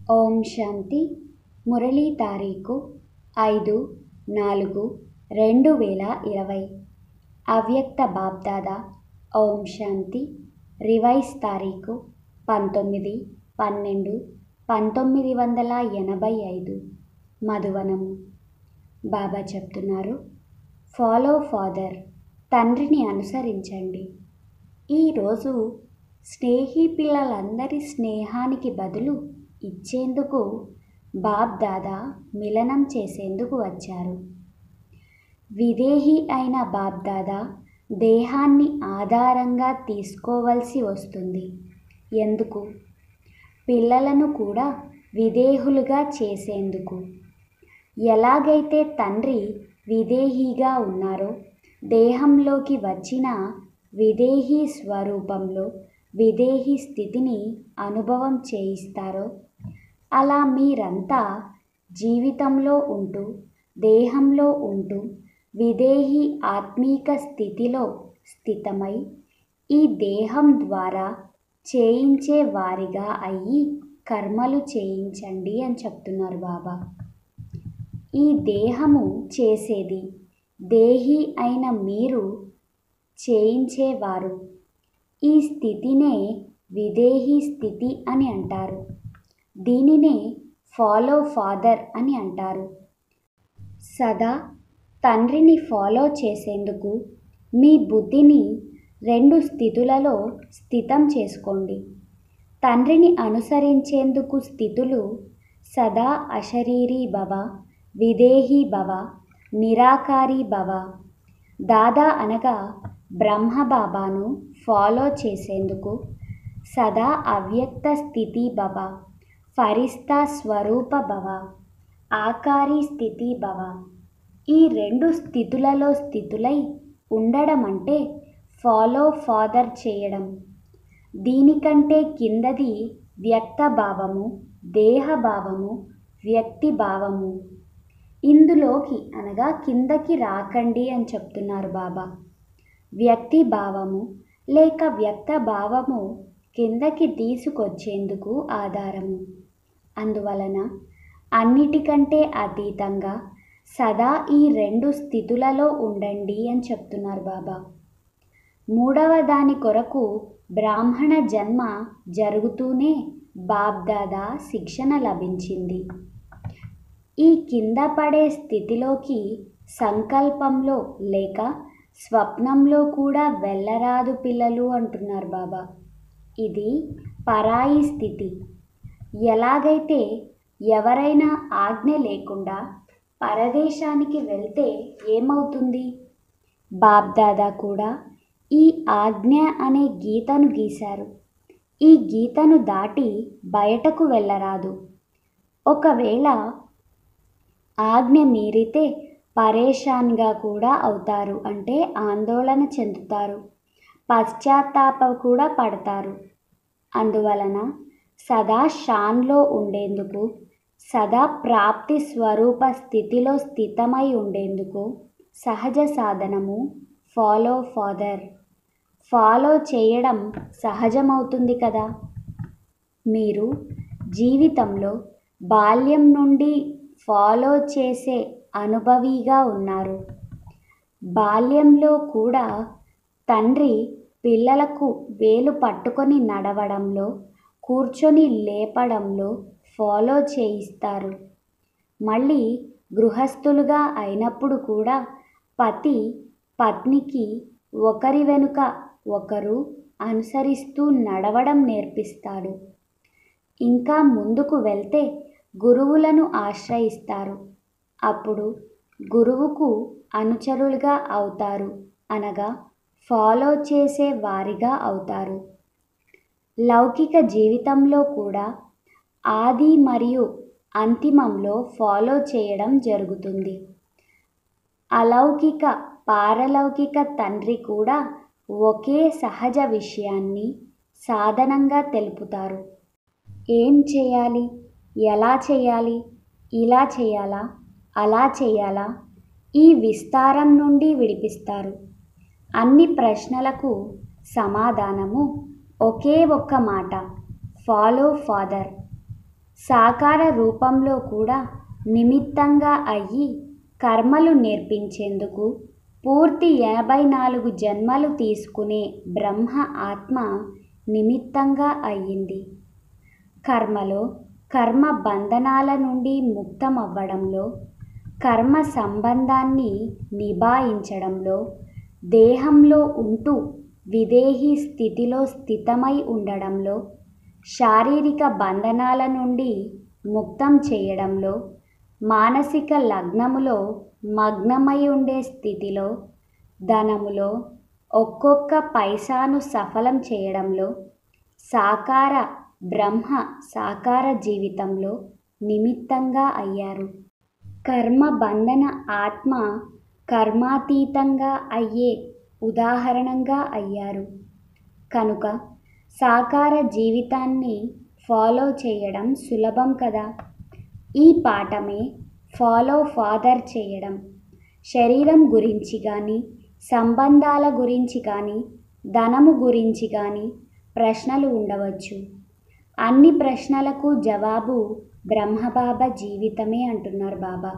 ఓం శాంతి మురళీ తారీఖు ఐదు నాలుగు రెండు వేల ఇరవై అవ్యక్త బాబ్దాదా ఓం శాంతి రివైజ్ తారీఖు పంతొమ్మిది పన్నెండు పంతొమ్మిది వందల ఎనభై ఐదు మధువనము బాబా చెప్తున్నారు ఫాలో ఫాదర్ తండ్రిని అనుసరించండి ఈరోజు స్నేహి పిల్లలందరి స్నేహానికి బదులు ఇచ్చేందుకు బాబ్ దాదా మిలనం చేసేందుకు వచ్చారు విదేహి అయిన బాబ్ దాదా దేహాన్ని ఆధారంగా తీసుకోవలసి వస్తుంది ఎందుకు పిల్లలను కూడా విదేహులుగా చేసేందుకు ఎలాగైతే తండ్రి విదేహిగా ఉన్నారో దేహంలోకి వచ్చిన విదేహీ స్వరూపంలో విదేహీ స్థితిని అనుభవం చేయిస్తారో అలా మీరంతా జీవితంలో ఉంటూ దేహంలో ఉంటూ విదేహీ ఆత్మీక స్థితిలో స్థితమై ఈ దేహం ద్వారా చేయించే వారిగా అయ్యి కర్మలు చేయించండి అని చెప్తున్నారు బాబా ఈ దేహము చేసేది దేహి అయిన మీరు చేయించేవారు ఈ స్థితినే విదేహీ స్థితి అని అంటారు దీనినే ఫాలో ఫాదర్ అని అంటారు సదా తండ్రిని ఫాలో చేసేందుకు మీ బుద్ధిని రెండు స్థితులలో స్థితం చేసుకోండి తండ్రిని అనుసరించేందుకు స్థితులు సదా అశరీరీ భవ విదేహీ భవ నిరాకారీ భవ దాదా అనగా బ్రహ్మ బాబాను ఫాలో చేసేందుకు సదా అవ్యక్త స్థితి భవ ఫరిస్తా స్వరూప భవ ఆకారీ స్థితి భవ ఈ రెండు స్థితులలో స్థితులై ఉండడం అంటే ఫాలో ఫాదర్ చేయడం దీనికంటే కిందది వ్యక్త భావము దేహ భావము వ్యక్తి భావము ఇందులోకి అనగా కిందకి రాకండి అని చెప్తున్నారు బాబా వ్యక్తి భావము లేక వ్యక్త భావము కిందకి తీసుకొచ్చేందుకు ఆధారము అందువలన అన్నిటికంటే అతీతంగా సదా ఈ రెండు స్థితులలో ఉండండి అని చెప్తున్నారు బాబా మూడవ దాని కొరకు బ్రాహ్మణ జన్మ జరుగుతూనే బాబ్దాదా శిక్షణ లభించింది ఈ కింద పడే స్థితిలోకి సంకల్పంలో లేక స్వప్నంలో కూడా వెళ్ళరాదు పిల్లలు అంటున్నారు బాబా ఇది పరాయి స్థితి ఎలాగైతే ఎవరైనా ఆజ్ఞ లేకుండా పరదేశానికి వెళ్తే ఏమవుతుంది బాబ్దాదా కూడా ఈ ఆజ్ఞ అనే గీతను గీశారు ఈ గీతను దాటి బయటకు వెళ్ళరాదు ఒకవేళ ఆజ్ఞ మీరితే పరేషాన్గా కూడా అవుతారు అంటే ఆందోళన చెందుతారు పశ్చాత్తాప కూడా పడతారు అందువలన సదా షాన్లో ఉండేందుకు సదా ప్రాప్తి స్వరూప స్థితిలో స్థితమై ఉండేందుకు సహజ సాధనము ఫాలో ఫాదర్ ఫాలో చేయడం సహజమవుతుంది కదా మీరు జీవితంలో బాల్యం నుండి ఫాలో చేసే అనుభవిగా ఉన్నారు బాల్యంలో కూడా తండ్రి పిల్లలకు వేలు పట్టుకొని నడవడంలో కూర్చొని లేపడంలో ఫాలో చేయిస్తారు మళ్ళీ గృహస్థులుగా అయినప్పుడు కూడా పతి పత్నికి ఒకరి వెనుక ఒకరు అనుసరిస్తూ నడవడం నేర్పిస్తాడు ఇంకా ముందుకు వెళ్తే గురువులను ఆశ్రయిస్తారు అప్పుడు గురువుకు అనుచరులుగా అవుతారు అనగా ఫాలో చేసే వారిగా అవుతారు లౌకిక జీవితంలో కూడా ఆది మరియు అంతిమంలో ఫాలో చేయడం జరుగుతుంది అలౌకిక పారలౌకిక తండ్రి కూడా ఒకే సహజ విషయాన్ని సాధనంగా తెలుపుతారు ఏం చేయాలి ఎలా చేయాలి ఇలా చేయాలా అలా చేయాలా ఈ విస్తారం నుండి విడిపిస్తారు అన్ని ప్రశ్నలకు సమాధానము ఒకే ఒక్క మాట ఫాలో ఫాదర్ సాకార రూపంలో కూడా నిమిత్తంగా అయ్యి కర్మలు నేర్పించేందుకు పూర్తి ఎనభై నాలుగు జన్మలు తీసుకునే బ్రహ్మ ఆత్మ నిమిత్తంగా అయ్యింది కర్మలో కర్మ బంధనాల నుండి ముక్తమవ్వడంలో కర్మ సంబంధాన్ని నిభాయించడంలో దేహంలో ఉంటూ విదేహీ స్థితిలో స్థితమై ఉండడంలో శారీరక బంధనాల నుండి ముక్తం చేయడంలో మానసిక లగ్నములో మగ్నమై ఉండే స్థితిలో ధనములో ఒక్కొక్క పైసాను సఫలం చేయడంలో సాకార బ్రహ్మ సాకార జీవితంలో నిమిత్తంగా అయ్యారు కర్మ బంధన ఆత్మ కర్మాతీతంగా అయ్యే ఉదాహరణంగా అయ్యారు కనుక సాకార జీవితాన్ని ఫాలో చేయడం సులభం కదా ఈ పాఠమే ఫాలో ఫాదర్ చేయడం శరీరం గురించి కానీ సంబంధాల గురించి కానీ ధనము గురించి కానీ ప్రశ్నలు ఉండవచ్చు అన్ని ప్రశ్నలకు జవాబు బ్రహ్మబాబా జీవితమే అంటున్నారు బాబా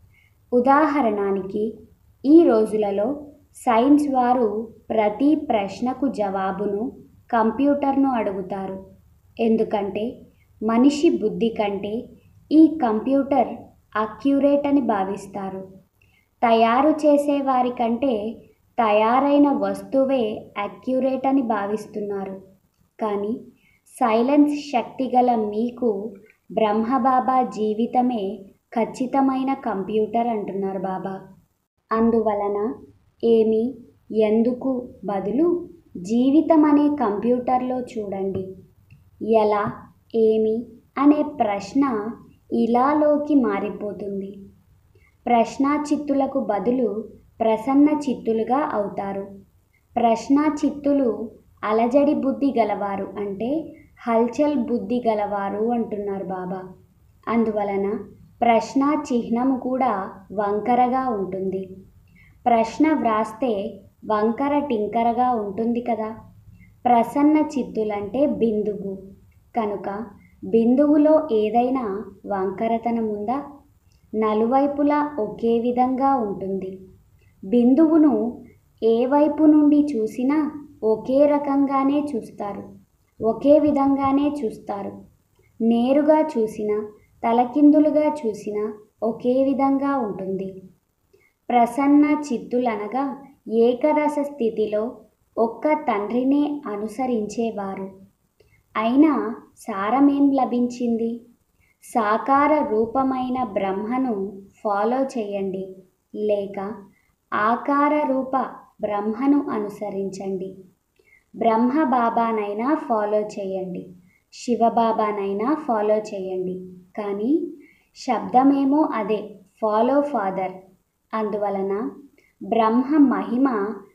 ఉదాహరణానికి ఈ రోజులలో సైన్స్ వారు ప్రతి ప్రశ్నకు జవాబును కంప్యూటర్ను అడుగుతారు ఎందుకంటే మనిషి బుద్ధి కంటే ఈ కంప్యూటర్ అక్యురేట్ అని భావిస్తారు తయారు చేసే వారి కంటే తయారైన వస్తువే అక్యురేట్ అని భావిస్తున్నారు కానీ సైలెన్స్ శక్తి గల మీకు బ్రహ్మబాబా జీవితమే ఖచ్చితమైన కంప్యూటర్ అంటున్నారు బాబా అందువలన ఏమి ఎందుకు బదులు జీవితం అనే కంప్యూటర్లో చూడండి ఎలా ఏమి అనే ప్రశ్న ఇలాలోకి మారిపోతుంది ప్రశ్నా చిత్తులకు బదులు ప్రసన్న చిత్తులుగా అవుతారు ప్రశ్నా చిత్తులు అలజడి బుద్ధి గలవారు అంటే హల్చల్ బుద్ధి గలవారు అంటున్నారు బాబా అందువలన ప్రశ్న చిహ్నము కూడా వంకరగా ఉంటుంది ప్రశ్న వ్రాస్తే వంకర టింకరగా ఉంటుంది కదా ప్రసన్న చిత్తులంటే బిందువు కనుక బిందువులో ఏదైనా వంకరతనం ఉందా నలువైపులా ఒకే విధంగా ఉంటుంది బిందువును ఏ వైపు నుండి చూసినా ఒకే రకంగానే చూస్తారు ఒకే విధంగానే చూస్తారు నేరుగా చూసినా తలకిందులుగా చూసినా ఒకే విధంగా ఉంటుంది ప్రసన్న చిత్తులనగా ఏకరస స్థితిలో ఒక్క తండ్రినే అనుసరించేవారు అయినా సారమేం లభించింది సాకార రూపమైన బ్రహ్మను ఫాలో చేయండి లేక ఆకార రూప బ్రహ్మను అనుసరించండి బ్రహ్మ బాబానైనా ఫాలో చేయండి శివబాబానైనా ఫాలో చేయండి కానీ శబ్దమేమో అదే ఫాలో ఫాదర్ అందువలన బ్రహ్మ మహిమ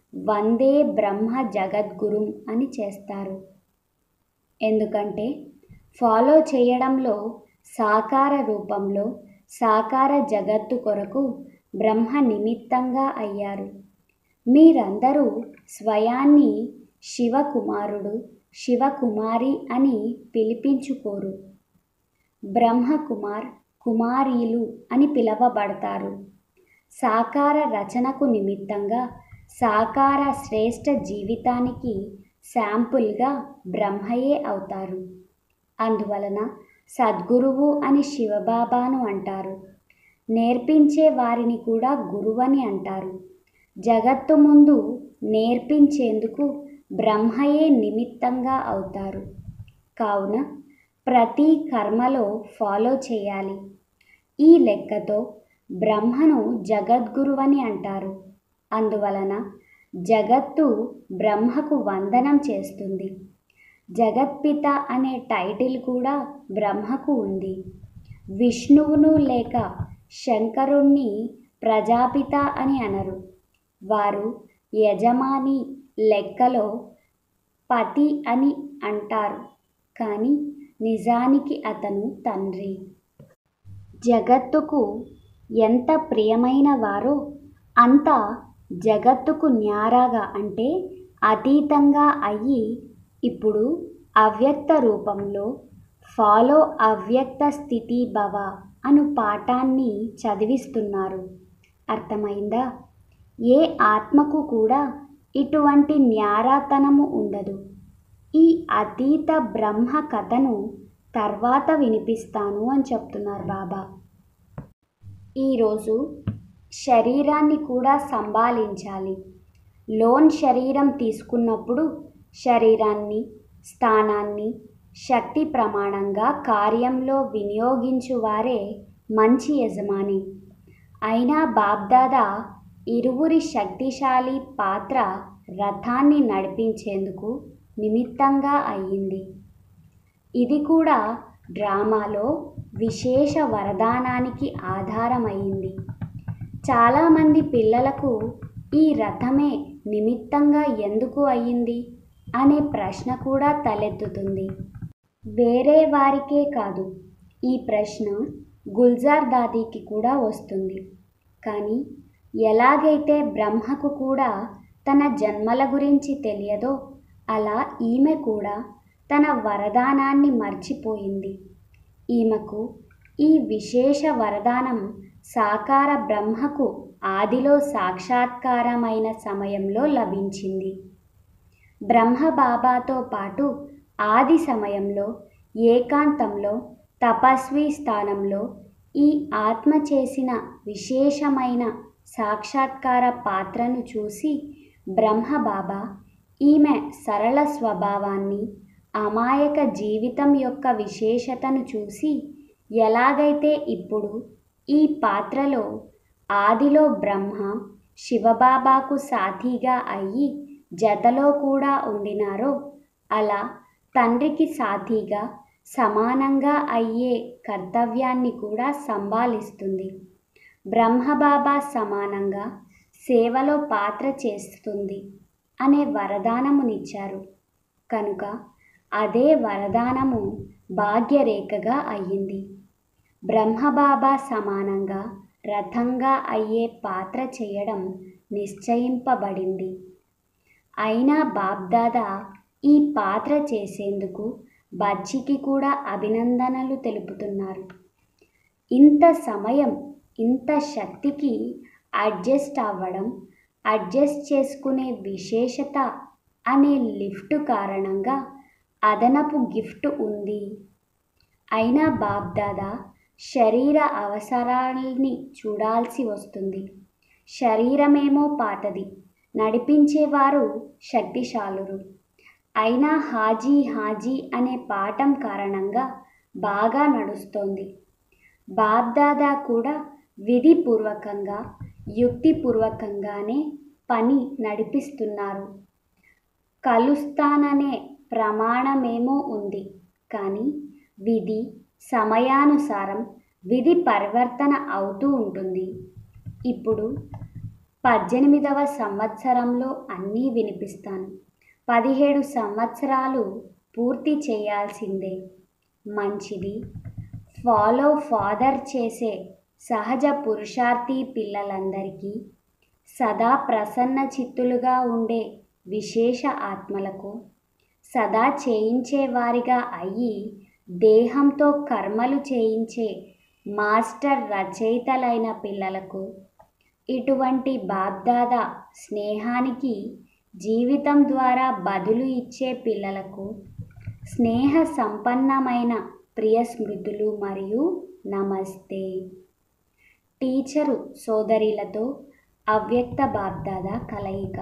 వందే బ్రహ్మ జగద్గురుం అని చేస్తారు ఎందుకంటే ఫాలో చేయడంలో సాకార రూపంలో సాకార జగత్తు కొరకు బ్రహ్మ నిమిత్తంగా అయ్యారు మీరందరూ స్వయాన్ని శివకుమారుడు శివకుమారి అని పిలిపించుకోరు బ్రహ్మకుమార్ కుమారీలు అని పిలవబడతారు సాకార రచనకు నిమిత్తంగా సాకార శ్రేష్ఠ జీవితానికి శాంపుల్గా బ్రహ్మయే అవుతారు అందువలన సద్గురువు అని శివబాబాను అంటారు నేర్పించే వారిని కూడా గురువని అంటారు జగత్తు ముందు నేర్పించేందుకు బ్రహ్మయే నిమిత్తంగా అవుతారు కావున ప్రతి కర్మలో ఫాలో చేయాలి ఈ లెక్కతో బ్రహ్మను జగద్గురువని అంటారు అందువలన జగత్తు బ్రహ్మకు వందనం చేస్తుంది జగత్పిత అనే టైటిల్ కూడా బ్రహ్మకు ఉంది విష్ణువును లేక శంకరుణ్ణి ప్రజాపిత అని అనరు వారు యజమాని లెక్కలో పతి అని అంటారు కానీ నిజానికి అతను తండ్రి జగత్తుకు ఎంత ప్రియమైన వారో అంత జగత్తుకు న్యారాగా అంటే అతీతంగా అయ్యి ఇప్పుడు అవ్యక్త రూపంలో ఫాలో అవ్యక్త స్థితి భవ అను పాఠాన్ని చదివిస్తున్నారు అర్థమైందా ఏ ఆత్మకు కూడా ఇటువంటి న్యారాతనము ఉండదు ఈ అతీత బ్రహ్మ కథను తర్వాత వినిపిస్తాను అని చెప్తున్నారు బాబా ఈరోజు శరీరాన్ని కూడా సంభాళించాలి లోన్ శరీరం తీసుకున్నప్పుడు శరీరాన్ని స్థానాన్ని శక్తి ప్రమాణంగా కార్యంలో వినియోగించువారే మంచి యజమాని అయినా బాబ్దాదా ఇరువురి శక్తిశాలి పాత్ర రథాన్ని నడిపించేందుకు నిమిత్తంగా అయ్యింది ఇది కూడా డ్రామాలో విశేష వరదానానికి ఆధారమైంది చాలామంది పిల్లలకు ఈ రథమే నిమిత్తంగా ఎందుకు అయ్యింది అనే ప్రశ్న కూడా తలెత్తుతుంది వేరే వారికే కాదు ఈ ప్రశ్న గుల్జార్ దాదీకి కూడా వస్తుంది కానీ ఎలాగైతే బ్రహ్మకు కూడా తన జన్మల గురించి తెలియదో అలా ఈమె కూడా తన వరదానాన్ని మర్చిపోయింది ఈమెకు ఈ విశేష వరదానం సాకార బ్రహ్మకు ఆదిలో సాక్షాత్కారమైన సమయంలో లభించింది బ్రహ్మ బాబాతో పాటు ఆది సమయంలో ఏకాంతంలో తపస్వి స్థానంలో ఈ ఆత్మ చేసిన విశేషమైన సాక్షాత్కార పాత్రను చూసి బ్రహ్మ బాబా ఈమె సరళ స్వభావాన్ని అమాయక జీవితం యొక్క విశేషతను చూసి ఎలాగైతే ఇప్పుడు ఈ పాత్రలో ఆదిలో బ్రహ్మ శివబాబాకు సాథీగా అయ్యి జతలో కూడా ఉండినారో అలా తండ్రికి సాథీగా సమానంగా అయ్యే కర్తవ్యాన్ని కూడా సంభాలిస్తుంది బ్రహ్మబాబా సమానంగా సేవలో పాత్ర చేస్తుంది అనే వరదానమునిచ్చారు కనుక అదే వరదానము భాగ్యరేఖగా అయ్యింది బ్రహ్మబాబా సమానంగా రథంగా అయ్యే పాత్ర చేయడం నిశ్చయింపబడింది అయినా బాబ్దాదా ఈ పాత్ర చేసేందుకు బజ్జికి కూడా అభినందనలు తెలుపుతున్నారు ఇంత సమయం ఇంత శక్తికి అడ్జస్ట్ అవ్వడం అడ్జస్ట్ చేసుకునే విశేషత అనే లిఫ్ట్ కారణంగా అదనపు గిఫ్ట్ ఉంది అయినా బాబ్దాదా శరీర అవసరాల్ని చూడాల్సి వస్తుంది శరీరమేమో పాతది నడిపించేవారు శక్తిశాలురు అయినా హాజీ హాజీ అనే పాఠం కారణంగా బాగా నడుస్తోంది బాబ్దాదా కూడా విధిపూర్వకంగా యుక్తిపూర్వకంగానే పని నడిపిస్తున్నారు కలుస్తాననే ప్రమాణమేమో ఉంది కానీ విధి సమయానుసారం విధి పరివర్తన అవుతూ ఉంటుంది ఇప్పుడు పద్దెనిమిదవ సంవత్సరంలో అన్నీ వినిపిస్తాను పదిహేడు సంవత్సరాలు పూర్తి చేయాల్సిందే మంచిది ఫాలో ఫాదర్ చేసే సహజ పురుషార్థి పిల్లలందరికీ సదా ప్రసన్న చిత్తులుగా ఉండే విశేష ఆత్మలకు సదా చేయించేవారిగా అయ్యి దేహంతో కర్మలు చేయించే మాస్టర్ రచయితలైన పిల్లలకు ఇటువంటి బాబ్దాదా స్నేహానికి జీవితం ద్వారా బదులు ఇచ్చే పిల్లలకు స్నేహ సంపన్నమైన ప్రియ స్మృతులు మరియు నమస్తే టీచరు సోదరిలతో అవ్యక్త బాబ్దాదా కలయిక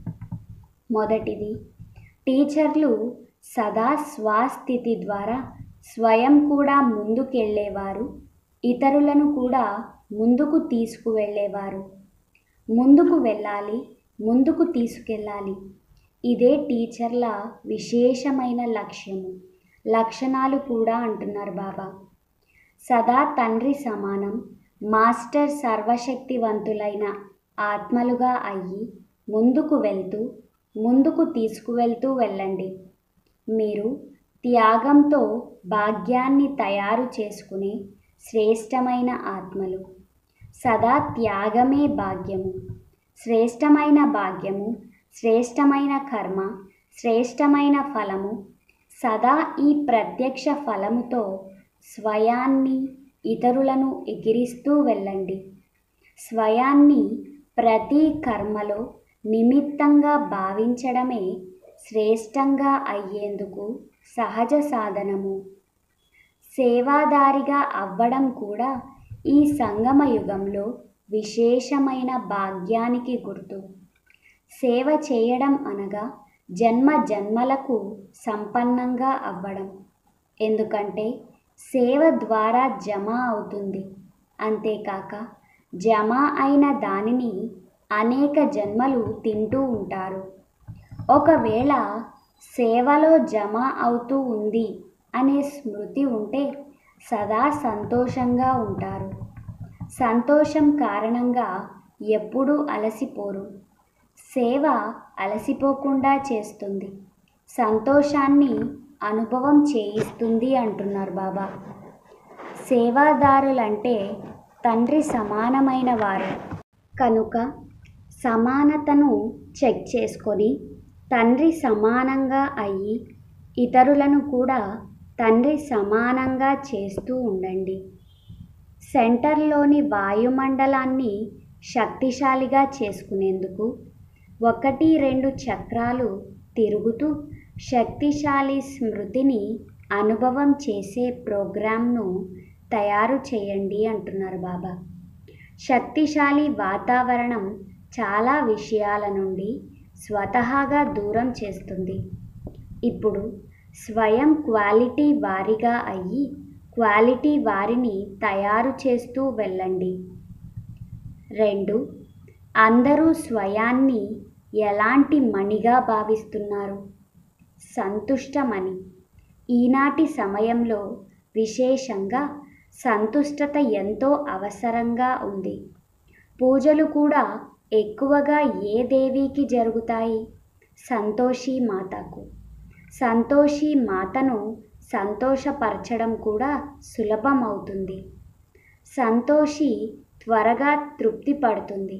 మొదటిది టీచర్లు సదా స్వస్థితి ద్వారా స్వయం కూడా ముందుకెళ్ళేవారు ఇతరులను కూడా ముందుకు తీసుకువెళ్ళేవారు ముందుకు వెళ్ళాలి ముందుకు తీసుకెళ్ళాలి ఇదే టీచర్ల విశేషమైన లక్ష్యము లక్షణాలు కూడా అంటున్నారు బాబా సదా తండ్రి సమానం మాస్టర్ సర్వశక్తివంతులైన ఆత్మలుగా అయ్యి ముందుకు వెళ్తూ ముందుకు తీసుకువెళ్తూ వెళ్ళండి మీరు త్యాగంతో భాగ్యాన్ని తయారు చేసుకునే శ్రేష్టమైన ఆత్మలు సదా త్యాగమే భాగ్యము శ్రేష్టమైన భాగ్యము శ్రేష్టమైన కర్మ శ్రేష్టమైన ఫలము సదా ఈ ప్రత్యక్ష ఫలముతో స్వయాన్ని ఇతరులను ఎగిరిస్తూ వెళ్ళండి స్వయాన్ని ప్రతి కర్మలో నిమిత్తంగా భావించడమే శ్రేష్టంగా అయ్యేందుకు సహజ సాధనము సేవాదారిగా అవ్వడం కూడా ఈ సంగమ యుగంలో విశేషమైన భాగ్యానికి గుర్తు సేవ చేయడం అనగా జన్మ జన్మలకు సంపన్నంగా అవ్వడం ఎందుకంటే సేవ ద్వారా జమ అవుతుంది అంతేకాక జమ అయిన దానిని అనేక జన్మలు తింటూ ఉంటారు ఒకవేళ సేవలో జమ అవుతూ ఉంది అనే స్మృతి ఉంటే సదా సంతోషంగా ఉంటారు సంతోషం కారణంగా ఎప్పుడూ అలసిపోరు సేవ అలసిపోకుండా చేస్తుంది సంతోషాన్ని అనుభవం చేయిస్తుంది అంటున్నారు బాబా సేవాదారులంటే తండ్రి సమానమైన వారు కనుక సమానతను చెక్ చేసుకొని తండ్రి సమానంగా అయ్యి ఇతరులను కూడా తండ్రి సమానంగా చేస్తూ ఉండండి సెంటర్లోని వాయుమండలాన్ని శక్తిశాలిగా చేసుకునేందుకు ఒకటి రెండు చక్రాలు తిరుగుతూ శక్తిశాలి స్మృతిని అనుభవం చేసే ప్రోగ్రాంను తయారు చేయండి అంటున్నారు బాబా శక్తిశాలి వాతావరణం చాలా విషయాల నుండి స్వతహాగా దూరం చేస్తుంది ఇప్పుడు స్వయం క్వాలిటీ వారిగా అయ్యి క్వాలిటీ వారిని తయారు చేస్తూ వెళ్ళండి రెండు అందరూ స్వయాన్ని ఎలాంటి మణిగా భావిస్తున్నారు సంతుష్టమని ఈనాటి సమయంలో విశేషంగా సంతుష్టత ఎంతో అవసరంగా ఉంది పూజలు కూడా ఎక్కువగా ఏ దేవికి జరుగుతాయి సంతోషి మాతకు సంతోషి మాతను సంతోషపరచడం కూడా సులభమవుతుంది సంతోషి త్వరగా తృప్తి పడుతుంది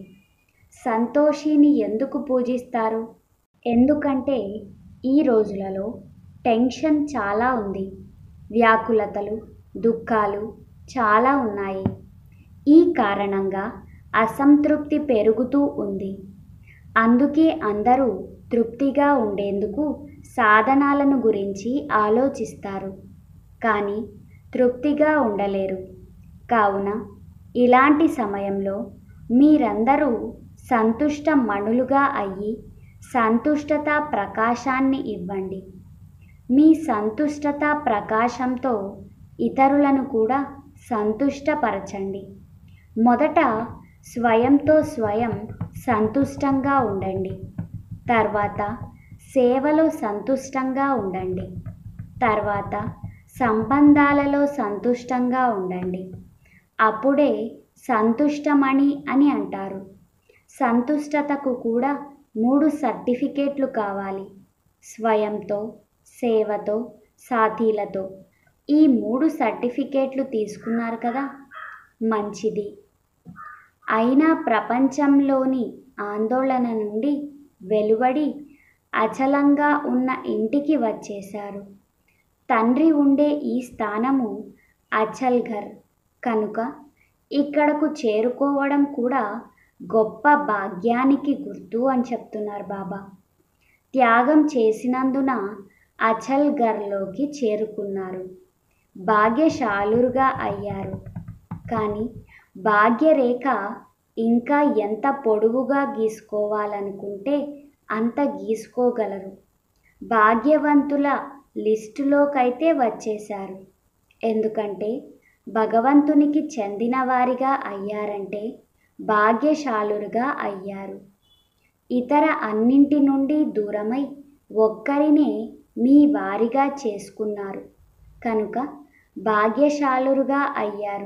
సంతోషిని ఎందుకు పూజిస్తారు ఎందుకంటే ఈ రోజులలో టెన్షన్ చాలా ఉంది వ్యాకులతలు దుఃఖాలు చాలా ఉన్నాయి ఈ కారణంగా అసంతృప్తి పెరుగుతూ ఉంది అందుకే అందరూ తృప్తిగా ఉండేందుకు సాధనాలను గురించి ఆలోచిస్తారు కానీ తృప్తిగా ఉండలేరు కావున ఇలాంటి సమయంలో మీరందరూ సంతుష్ట మణులుగా అయ్యి సంతుష్టత ప్రకాశాన్ని ఇవ్వండి మీ సంతుష్టత ప్రకాశంతో ఇతరులను కూడా సంతుష్టపరచండి మొదట స్వయంతో స్వయం సంతుష్టంగా ఉండండి తర్వాత సేవలో సంతుష్టంగా ఉండండి తర్వాత సంబంధాలలో సంతుష్టంగా ఉండండి అప్పుడే సంతుష్టమణి అని అంటారు సంతుష్టతకు కూడా మూడు సర్టిఫికేట్లు కావాలి స్వయంతో సేవతో సాథీలతో ఈ మూడు సర్టిఫికేట్లు తీసుకున్నారు కదా మంచిది అయినా ప్రపంచంలోని ఆందోళన నుండి వెలువడి అచలంగా ఉన్న ఇంటికి వచ్చేశారు తండ్రి ఉండే ఈ స్థానము అచల్ఘర్ కనుక ఇక్కడకు చేరుకోవడం కూడా గొప్ప భాగ్యానికి గుర్తు అని చెప్తున్నారు బాబా త్యాగం చేసినందున అచల్ఘర్లోకి చేరుకున్నారు భాగ్యశాలురుగా అయ్యారు కానీ భాగ్యరేఖ ఇంకా ఎంత పొడవుగా గీసుకోవాలనుకుంటే అంత గీసుకోగలరు భాగ్యవంతుల లిస్టులోకైతే వచ్చేశారు ఎందుకంటే భగవంతునికి చెందిన వారిగా అయ్యారంటే భాగ్యశాలురుగా అయ్యారు ఇతర అన్నింటి నుండి దూరమై ఒక్కరినే మీ వారిగా చేసుకున్నారు కనుక భాగ్యశాలురుగా అయ్యారు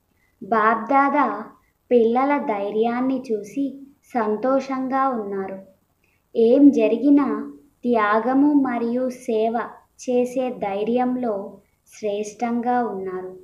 బాబ్దాదా పిల్లల ధైర్యాన్ని చూసి సంతోషంగా ఉన్నారు ఏం జరిగినా త్యాగము మరియు సేవ చేసే ధైర్యంలో శ్రేష్టంగా ఉన్నారు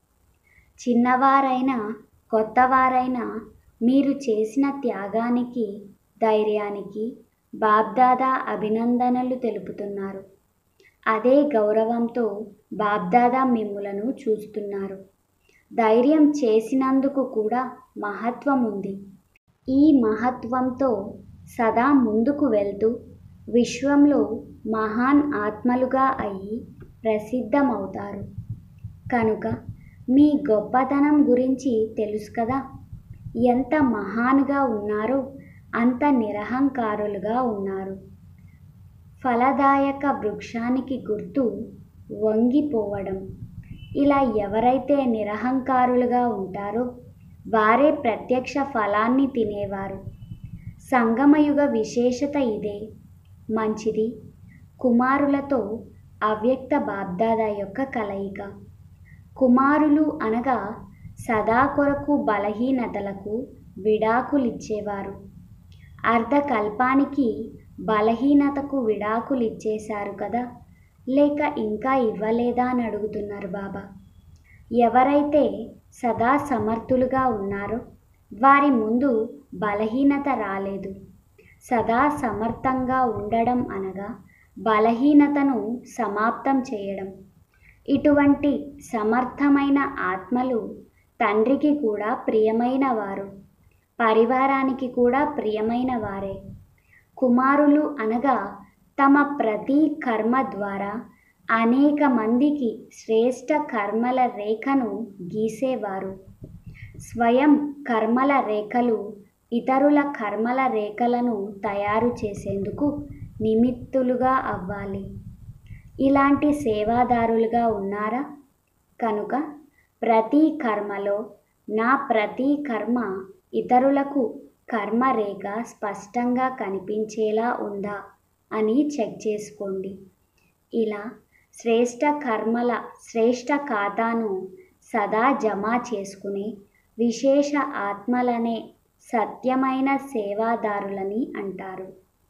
చిన్నవారైనా కొత్తవారైనా మీరు చేసిన త్యాగానికి ధైర్యానికి బాబ్దాదా అభినందనలు తెలుపుతున్నారు అదే గౌరవంతో బాబ్దాదా మిమ్ములను చూస్తున్నారు ధైర్యం చేసినందుకు కూడా మహత్వం ఉంది ఈ మహత్వంతో సదా ముందుకు వెళ్తూ విశ్వంలో మహాన్ ఆత్మలుగా అయి ప్రసిద్ధమవుతారు కనుక మీ గొప్పతనం గురించి తెలుసు కదా ఎంత మహాన్గా ఉన్నారో అంత నిరహంకారులుగా ఉన్నారు ఫలదాయక వృక్షానికి గుర్తు వంగిపోవడం ఇలా ఎవరైతే నిరహంకారులుగా ఉంటారో వారే ప్రత్యక్ష ఫలాన్ని తినేవారు సంగమయుగ విశేషత ఇదే మంచిది కుమారులతో అవ్యక్త బాబ్దాదా యొక్క కలయిక కుమారులు అనగా సదా కొరకు బలహీనతలకు విడాకులిచ్చేవారు అర్ధకల్పానికి బలహీనతకు విడాకులిచ్చేశారు కదా లేక ఇంకా ఇవ్వలేదా అని అడుగుతున్నారు బాబా ఎవరైతే సదా సమర్థులుగా ఉన్నారో వారి ముందు బలహీనత రాలేదు సదా సమర్థంగా ఉండడం అనగా బలహీనతను సమాప్తం చేయడం ఇటువంటి సమర్థమైన ఆత్మలు తండ్రికి కూడా ప్రియమైన వారు పరివారానికి కూడా ప్రియమైన వారే కుమారులు అనగా తమ ప్రతి కర్మ ద్వారా అనేక మందికి శ్రేష్ట కర్మల రేఖను గీసేవారు స్వయం కర్మల రేఖలు ఇతరుల కర్మల రేఖలను తయారు చేసేందుకు నిమిత్తులుగా అవ్వాలి ఇలాంటి సేవాదారులుగా ఉన్నారా కనుక ప్రతి కర్మలో నా ప్రతి కర్మ ఇతరులకు కర్మరేఖ స్పష్టంగా కనిపించేలా ఉందా అని చెక్ చేసుకోండి ఇలా శ్రేష్ట కర్మల శ్రేష్ట ఖాతాను సదా జమ చేసుకునే విశేష ఆత్మలనే సత్యమైన సేవాదారులని అంటారు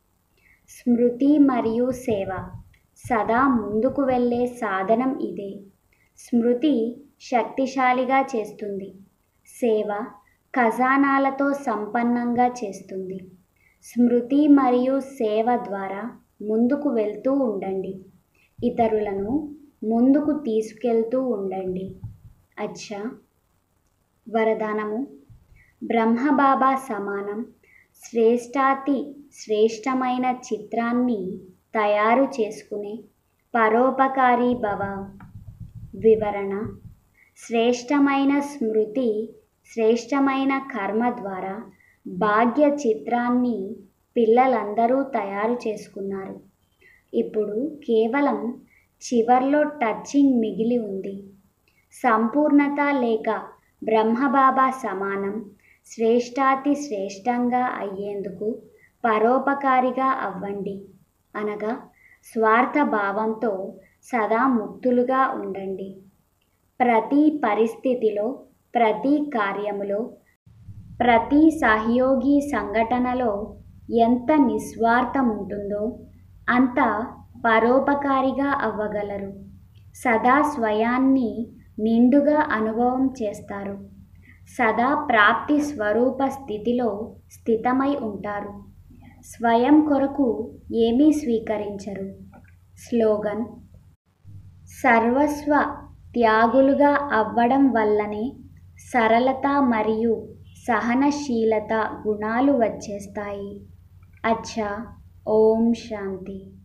స్మృతి మరియు సేవ సదా ముందుకు వెళ్ళే సాధనం ఇదే స్మృతి శక్తిశాలిగా చేస్తుంది సేవ ఖజానాలతో సంపన్నంగా చేస్తుంది స్మృతి మరియు సేవ ద్వారా ముందుకు వెళ్తూ ఉండండి ఇతరులను ముందుకు తీసుకెళ్తూ ఉండండి అచ్చా వరదానము బ్రహ్మబాబా సమానం శ్రేష్టాతి శ్రేష్టమైన చిత్రాన్ని తయారు చేసుకునే పరోపకారి భవ వివరణ శ్రేష్టమైన స్మృతి శ్రేష్టమైన కర్మ ద్వారా భాగ్య చిత్రాన్ని పిల్లలందరూ తయారు చేసుకున్నారు ఇప్పుడు కేవలం చివర్లో టచింగ్ మిగిలి ఉంది సంపూర్ణత లేక బ్రహ్మబాబా సమానం శ్రేష్టాతి శ్రేష్టంగా అయ్యేందుకు పరోపకారిగా అవ్వండి అనగా స్వార్థ భావంతో సదా ముక్తులుగా ఉండండి ప్రతి పరిస్థితిలో ప్రతి కార్యములో ప్రతి సహయోగి సంఘటనలో ఎంత నిస్వార్థం ఉంటుందో అంత పరోపకారిగా అవ్వగలరు సదా స్వయాన్ని నిండుగా అనుభవం చేస్తారు సదా ప్రాప్తి స్వరూప స్థితిలో స్థితమై ఉంటారు స్వయం కొరకు ఏమీ స్వీకరించరు స్లోగన్ సర్వస్వ త్యాగులుగా అవ్వడం వల్లనే సరళత మరియు సహనశీలత గుణాలు వచ్చేస్తాయి అచ్చా ఓం శాంతి